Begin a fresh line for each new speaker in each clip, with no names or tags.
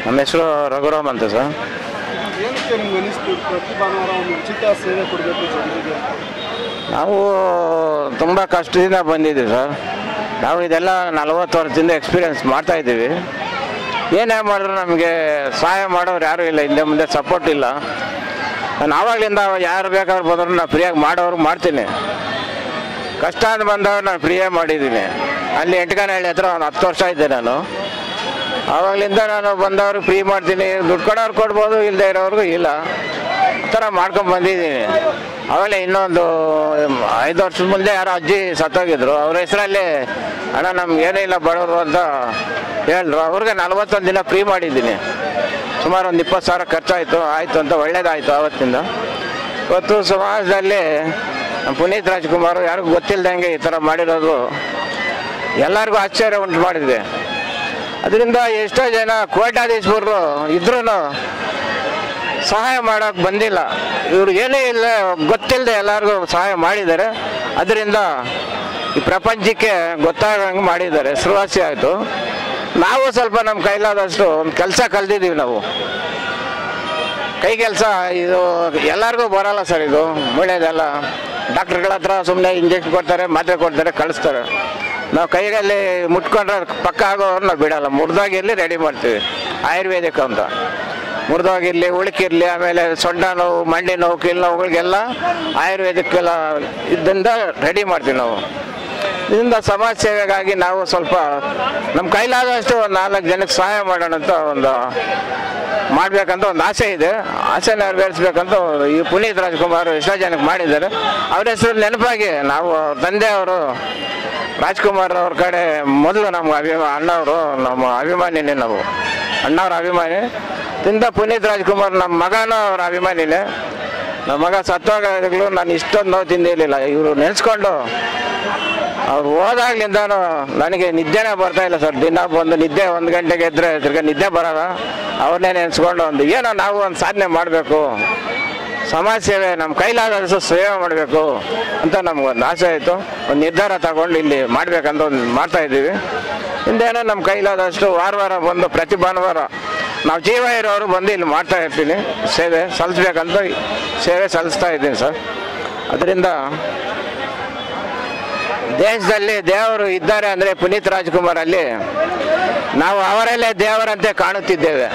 ನಮ್ಮ ಹೆಸರು ರಘುರಾಮ್ ಅಂತ ಸರ್
ಏನಕ್ಕೆ ನಿಮ್ಗೆ ಅನಿಸ್ತು ಪ್ರತಿ ಭಾನುವಾರ ಒಂದು ಉಚಿತ ಸೇವೆ ಕೊಡಬೇಕು ಜನರಿಗೆ
ನಾವು ತುಂಬ ಕಷ್ಟದಿಂದ ಬಂದಿದ್ದೀವಿ ಸರ್ ನಾವು ಇದೆಲ್ಲ ನಲವತ್ತು ವರ್ಷದಿಂದ ಎಕ್ಸ್ಪೀರಿಯನ್ಸ್ ಮಾಡ್ತಾ ಇದ್ದೀವಿ ಏನೇ ಮಾಡಿದ್ರು ನಮಗೆ ಸಹಾಯ ಮಾಡೋರು ಯಾರೂ ಇಲ್ಲ ಹಿಂದೆ ಮುಂದೆ ಸಪೋರ್ಟ್ ಇಲ್ಲ ನಾನು ಆವಾಗಲಿಂದ ಯಾರು ಬೇಕಾದ್ರೂ ಬಂದರೂ ನಾನು ಫ್ರೀಯಾಗಿ ಮಾಡೋರು ಮಾಡ್ತೀನಿ ಕಷ್ಟ ಅಂತ ಬಂದವ್ರು ನಾನು ಫ್ರೀಯಾಗಿ ಮಾಡಿದ್ದೀನಿ ಅಲ್ಲಿ ಎಂಟಕನಹಳ್ಳಿ ಹತ್ರ ಒಂದು ಹತ್ತು ವರ್ಷ ಇದ್ದೆ ನಾನು ಆವಾಗಲಿಂದ ನಾನು ಬಂದವ್ರಿಗೆ ಫ್ರೀ ಮಾಡ್ತೀನಿ ದುಡ್ಡು ಕೊಡೋರು ಕೊಡ್ಬೋದು ಇಲ್ಲದೆ ಇರೋರ್ಗೂ ಇಲ್ಲ ಆ ಥರ ಮಾಡ್ಕೊಂಡು ಬಂದಿದ್ದೀನಿ ಆಮೇಲೆ ಇನ್ನೊಂದು ಐದು ವರ್ಷದ ಮುಂದೆ ಯಾರೋ ಅಜ್ಜಿ ಸತ್ತೋಗಿದ್ರು ಅವ್ರ ಹೆಸರಲ್ಲಿ ಅಣ್ಣ ನಮ್ಗೆ ಏನೂ ಇಲ್ಲ ಬಡವರು ಅಂತ ಹೇಳಿದ್ರು ಅವ್ರಿಗೆ ನಲ್ವತ್ತೊಂದು ದಿನ ಫ್ರೀ ಮಾಡಿದ್ದೀನಿ ಸುಮಾರು ಒಂದು ಇಪ್ಪತ್ತು ಸಾವಿರ ಖರ್ಚಾಯಿತು ಆಯಿತು ಅಂತ ಒಳ್ಳೇದಾಯಿತು ಆವತ್ತಿಂದ ಇವತ್ತು ಸಮಾಜದಲ್ಲಿ ನಮ್ಮ ಪುನೀತ್ ರಾಜ್ಕುಮಾರ್ ಯಾರಿಗೂ ಗೊತ್ತಿಲ್ಲದಂಗೆ ಈ ಥರ ಮಾಡಿರೋದು ಎಲ್ಲರಿಗೂ ಆಶ್ಚರ್ಯ ಉಂಟು ಮಾಡಿದೆ ಅದರಿಂದ ಎಷ್ಟೋ ಜನ ಕೋಟ್ಯಾಧೀಶ್ವರರು ಇದ್ರೂ ಸಹಾಯ ಮಾಡೋಕೆ ಬಂದಿಲ್ಲ ಇವ್ರು ಏನೇ ಇಲ್ಲ ಗೊತ್ತಿಲ್ಲದೆ ಎಲ್ಲರಿಗೂ ಸಹಾಯ ಮಾಡಿದ್ದಾರೆ ಅದರಿಂದ ಈ ಪ್ರಪಂಚಕ್ಕೆ ಗೊತ್ತಾಗಂಗೆ ಮಾಡಿದ್ದಾರೆ ಹೆಸರುವಾಸಿ ಆಯಿತು ನಾವು ಸ್ವಲ್ಪ ನಮ್ಮ ಕೈಲಾದಷ್ಟು ಒಂದು ಕೆಲಸ ಕಲ್ತಿದ್ದೀವಿ ನಾವು ಕೈ ಕೆಲಸ ಇದು ಎಲ್ಲರಿಗೂ ಬರಲ್ಲ ಸರ್ ಇದು ಒಳ್ಳೇದಲ್ಲ ಡಾಕ್ಟ್ರುಗಳ ಹತ್ರ ಸುಮ್ಮನೆ ಇಂಜೆಕ್ಷನ್ ಕೊಡ್ತಾರೆ ಮಾತ್ರೆ ಕೊಡ್ತಾರೆ ಕಳಿಸ್ತಾರೆ ನಾವು ಕೈಯಲ್ಲಿ ಮುಟ್ಕೊಂಡ್ರೆ ಪಕ್ಕ ಆಗೋರು ನಾವು ಬಿಡಲ್ಲ ಮುರಿದಾಗಿರಲಿ ರೆಡಿ ಮಾಡ್ತೀವಿ ಆಯುರ್ವೇದಿಕ್ ಅಂತ ಮುರಿದೋಗಿರಲಿ ಉಳುಕಿರಲಿ ಆಮೇಲೆ ಸೊಂಟ ನೋವು ಮಂಡಿ ನೋವು ಕೀಲು ನೋವುಗಳಿಗೆಲ್ಲ ಆಯುರ್ವೇದಿಕ್ಕೆಲ್ಲ ಇದರಿಂದ ರೆಡಿ ಮಾಡ್ತೀವಿ ನಾವು ಇದರಿಂದ ಸಮಾಜ ಸೇವೆಗಾಗಿ ನಾವು ಸ್ವಲ್ಪ ನಮ್ಮ ಕೈಲಾದಷ್ಟು ಒಂದು ನಾಲ್ಕು ಜನಕ್ಕೆ ಸಹಾಯ ಮಾಡೋಣ ಅಂತ ಒಂದು ಮಾಡ್ಬೇಕಂತ ಒಂದು ಆಸೆ ಇದೆ ಆಸೆ ನೆರವೇರಿಸ್ಬೇಕಂತ ಈ ಪುನೀತ್ ರಾಜ್ಕುಮಾರ್ ಎಷ್ಟೋ ಜನಕ್ಕೆ ಮಾಡಿದ್ದಾರೆ ಅವ್ರ ಹೆಸರು ನೆನಪಾಗಿ ನಾವು ಅವ್ರ ತಂದೆ ಅವರು ರಾಜ್ಕುಮಾರ್ ಅವ್ರ ಕಡೆ ಮೊದಲು ನಮ್ಗೆ ಅಭಿಮಾ ಅಣ್ಣವರು ನಮ್ಮ ಅಭಿಮಾನಿನೇ ನಾವು ಅಣ್ಣವ್ರ ಅಭಿಮಾನಿ ತಿಂದ ಪುನೀತ್ ರಾಜ್ಕುಮಾರ್ ನಮ್ಮ ಮಗನೂ ಅವ್ರ ಅಭಿಮಾನಿನೇ ನಮ್ಮ ಮಗ ಸತ್ತೋಗಾಗಲೂ ನಾನು ಇಷ್ಟೊಂದು ನೋವು ತಿಂದಿರಲಿಲ್ಲ ಇವರು ನೆನೆಸ್ಕೊಂಡು ಅವ್ರು ಹೋದಾಗ್ಲಿಂದನೂ ನನಗೆ ನಿದ್ದೆನೇ ಬರ್ತಾ ಇಲ್ಲ ಸರ್ ದಿನ ಬಂದು ನಿದ್ದೆ ಒಂದು ಗಂಟೆಗೆ ಎದ್ರೆ ತಿರ್ಗ ನಿದ್ದೆ ಬರೋಲ್ಲ ಅವ್ರನ್ನೇ ನೆನೆಸ್ಕೊಂಡು ಒಂದು ಏನೋ ನಾವು ಒಂದು ಸಾಧನೆ ಮಾಡಬೇಕು ಸಮಾಜ ಸೇವೆ ನಮ್ಮ ಕೈಲಾದಷ್ಟು ಸೇವೆ ಮಾಡಬೇಕು ಅಂತ ನಮ್ಗೊಂದು ಆಸೆ ಆಯಿತು ಒಂದು ನಿರ್ಧಾರ ತಗೊಂಡು ಇಲ್ಲಿ ಮಾಡ್ಬೇಕಂತ ಒಂದು ಮಾಡ್ತಾ ಇದ್ದೀವಿ ಹಿಂದೇನೋ ನಮ್ಮ ಕೈಲಾದಷ್ಟು ವಾರ ವಾರ ಬಂದು ಪ್ರತಿ ಭಾನುವಾರ ನಾವು ಜೀವ ಇರೋರು ಬಂದು ಇಲ್ಲಿ ಮಾಡ್ತಾ ಇರ್ತೀನಿ ಸೇವೆ ಸಲ್ಲಿಸ್ಬೇಕಂತ ಸೇವೆ ಸಲ್ಲಿಸ್ತಾ ಇದ್ದೀನಿ ಸರ್ ಅದರಿಂದ ದೇಶದಲ್ಲಿ ದೇವರು ಇದ್ದಾರೆ ಅಂದರೆ ಪುನೀತ್ ರಾಜ್ಕುಮಾರ್ ಅಲ್ಲಿ ನಾವು ಅವರಲ್ಲೇ ದೇವರಂತೆ ಕಾಣುತ್ತಿದ್ದೇವೆ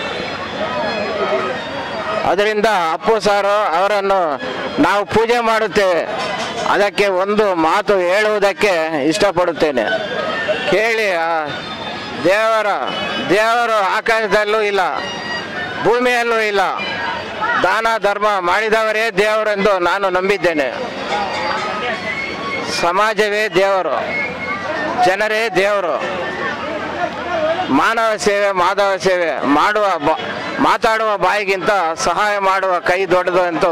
ಅದರಿಂದ ಅಪ್ಪು ಸಾರು ಅವರನ್ನು ನಾವು ಪೂಜೆ ಮಾಡುತ್ತೇವೆ ಅದಕ್ಕೆ ಒಂದು ಮಾತು ಹೇಳುವುದಕ್ಕೆ ಇಷ್ಟಪಡುತ್ತೇನೆ ಕೇಳಿ ಆ ದೇವರ ದೇವರು ಆಕಾಶದಲ್ಲೂ ಇಲ್ಲ ಭೂಮಿಯಲ್ಲೂ ಇಲ್ಲ ದಾನ ಧರ್ಮ ಮಾಡಿದವರೇ ದೇವರೆಂದು ನಾನು ನಂಬಿದ್ದೇನೆ ಸಮಾಜವೇ ದೇವರು ಜನರೇ ದೇವರು ಮಾನವ ಸೇವೆ ಮಾಧವ ಸೇವೆ ಮಾಡುವ ಬ ಮಾತಾಡುವ ಬಾಯಿಗಿಂತ ಸಹಾಯ ಮಾಡುವ ಕೈ ದೊಡ್ಡದು ಎಂದು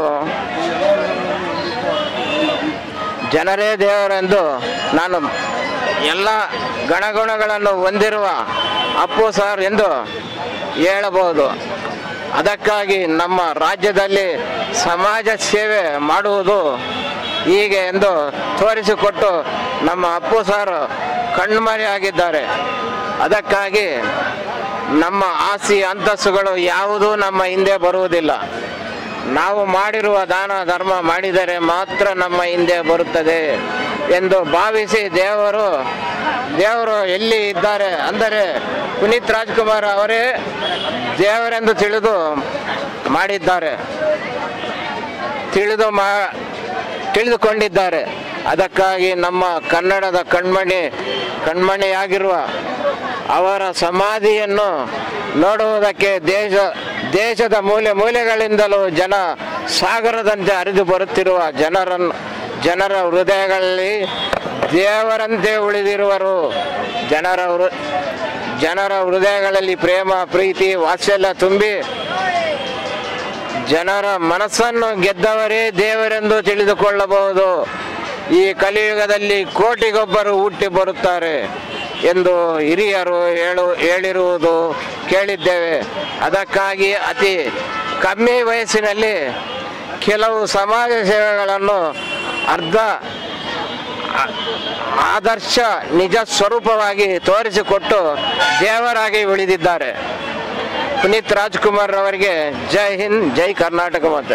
ಜನರೇ ದೇವರೆಂದು ನಾನು ಎಲ್ಲ ಗಣಗುಣಗಳನ್ನು ಹೊಂದಿರುವ ಅಪ್ಪು ಸರ್ ಎಂದು ಹೇಳಬಹುದು ಅದಕ್ಕಾಗಿ ನಮ್ಮ ರಾಜ್ಯದಲ್ಲಿ ಸಮಾಜ ಸೇವೆ ಮಾಡುವುದು ಹೀಗೆ ಎಂದು ತೋರಿಸಿಕೊಟ್ಟು ನಮ್ಮ ಅಪ್ಪು ಸಾರು ಕಣ್ಮರೆಯಾಗಿದ್ದಾರೆ ಅದಕ್ಕಾಗಿ ನಮ್ಮ ಆಸ್ತಿ ಅಂತಸ್ತುಗಳು ಯಾವುದೂ ನಮ್ಮ ಹಿಂದೆ ಬರುವುದಿಲ್ಲ ನಾವು ಮಾಡಿರುವ ದಾನ ಧರ್ಮ ಮಾಡಿದರೆ ಮಾತ್ರ ನಮ್ಮ ಹಿಂದೆ ಬರುತ್ತದೆ ಎಂದು ಭಾವಿಸಿ ದೇವರು ದೇವರು ಎಲ್ಲಿ ಇದ್ದಾರೆ ಅಂದರೆ ಪುನೀತ್ ರಾಜ್ಕುಮಾರ್ ಅವರೇ ದೇವರೆಂದು ತಿಳಿದು ಮಾಡಿದ್ದಾರೆ ತಿಳಿದು ಮಾ ತಿಳಿದುಕೊಂಡಿದ್ದಾರೆ ಅದಕ್ಕಾಗಿ ನಮ್ಮ ಕನ್ನಡದ ಕಣ್ಮಣಿ ಕಣ್ಮಣಿಯಾಗಿರುವ ಅವರ ಸಮಾಧಿಯನ್ನು ನೋಡುವುದಕ್ಕೆ ದೇಶ ದೇಶದ ಮೂಲೆ ಮೂಲೆಗಳಿಂದಲೂ ಜನ ಸಾಗರದಂತೆ ಹರಿದು ಬರುತ್ತಿರುವ ಜನರನ್ನು ಜನರ ಹೃದಯಗಳಲ್ಲಿ ದೇವರಂತೆ ಉಳಿದಿರುವರು ಜನರ ಹೃ ಜನರ ಹೃದಯಗಳಲ್ಲಿ ಪ್ರೇಮ ಪ್ರೀತಿ ವಾತ್ಸಲ್ಯ ತುಂಬಿ ಜನರ ಮನಸ್ಸನ್ನು ಗೆದ್ದವರೇ ದೇವರೆಂದು ತಿಳಿದುಕೊಳ್ಳಬಹುದು ಈ ಕಲಿಯುಗದಲ್ಲಿ ಕೋಟಿಗೊಬ್ಬರು ಹುಟ್ಟಿ ಬರುತ್ತಾರೆ ಎಂದು ಹಿರಿಯರು ಹೇಳು ಹೇಳಿರುವುದು ಕೇಳಿದ್ದೇವೆ ಅದಕ್ಕಾಗಿ ಅತಿ ಕಮ್ಮಿ ವಯಸ್ಸಿನಲ್ಲಿ ಕೆಲವು ಸಮಾಜ ಸೇವೆಗಳನ್ನು ಅರ್ಧ ಆ- ಆದರ್ಶ ನಿಜ ಸ್ವರೂಪವಾಗಿ ತೋರಿಸಿಕೊಟ್ಟು ದೇವರಾಗಿ ಉಳಿದಿದ್ದಾರೆ ಪುನೀತ್ ರಾಜ್ಕುಮಾರ್ ಅವರಿಗೆ ಜೈ ಹಿಂದ್ ಜೈ ಕರ್ನಾಟಕ ಮತ್ತೆ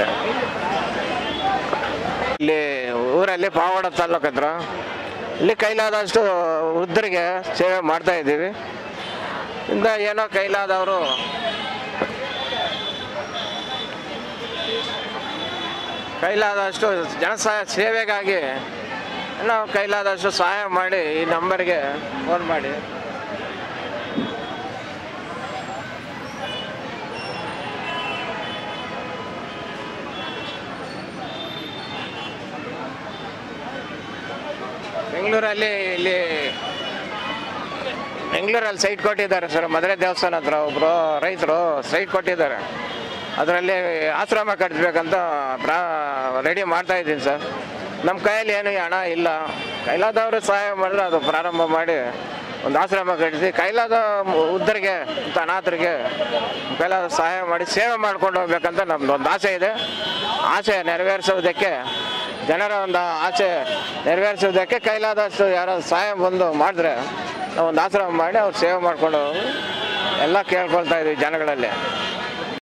ಇಲ್ಲಿ ಊರಲ್ಲಿ ಪಾವಡ ತಾಲೂಕು ಹತ್ರ ಇಲ್ಲಿ ಕೈಲಾದಷ್ಟು ವೃದ್ಧರಿಗೆ ಸೇವೆ ಮಾಡ್ತಾ ಇದ್ದೀವಿ ಇಂದ ಏನೋ ಕೈಲಾದವರು ಕೈಲಾದಷ್ಟು ಜನಸಹಾಯ ಸೇವೆಗಾಗಿ ನಾವು ಕೈಲಾದಷ್ಟು ಸಹಾಯ ಮಾಡಿ ಈ ನಂಬರ್ಗೆ ಫೋನ್ ಮಾಡಿ ಬೆಂಗಳೂರಲ್ಲಿ ಇಲ್ಲಿ ಬೆಂಗಳೂರಲ್ಲಿ ಸೈಟ್ ಕೊಟ್ಟಿದ್ದಾರೆ ಸರ್ ಮದುವೆ ದೇವಸ್ಥಾನ ಹತ್ರ ಒಬ್ಬರು ರೈತರು ಸೈಟ್ ಕೊಟ್ಟಿದ್ದಾರೆ ಅದರಲ್ಲಿ ಆಶ್ರಮ ಕಟ್ಟಿಸ್ಬೇಕಂತ ಪ್ರಾ ರೆಡಿ ಮಾಡ್ತಾ ಇದ್ದೀನಿ ಸರ್ ನಮ್ಮ ಕೈಯಲ್ಲಿ ಏನು ಹಣ ಇಲ್ಲ ಕೈಲಾದವರು ಸಹಾಯ ಮಾಡಿದ್ರೆ ಅದು ಪ್ರಾರಂಭ ಮಾಡಿ ಒಂದು ಆಶ್ರಮ ಕಟ್ಟಿಸಿ ಕೈಲಾದ ಉದ್ದರಿಗೆ ಮತ್ತು ಅನಾಥರಿಗೆ ಕೈಲಾದ ಸಹಾಯ ಮಾಡಿ ಸೇವೆ ಮಾಡ್ಕೊಂಡು ಹೋಗ್ಬೇಕಂತ ನಮ್ದು ಒಂದು ಆಸೆ ಇದೆ ಆಸೆ ನೆರವೇರಿಸೋದಕ್ಕೆ ಜನರ ಒಂದು ಆಸೆ ನೆರವೇರಿಸೋದಕ್ಕೆ ಕೈಲಾದಷ್ಟು ಯಾರೋ ಸಹಾಯ ಬಂದು ಮಾಡಿದ್ರೆ ನಾವು ಒಂದು ಆಶ್ರಮ ಮಾಡಿ ಅವ್ರು ಸೇವೆ ಮಾಡ್ಕೊಂಡು ಹೋಗಿ ಎಲ್ಲ ಕೇಳ್ಕೊಳ್ತಾ ಇದ್ದೀವಿ ಜನಗಳಲ್ಲಿ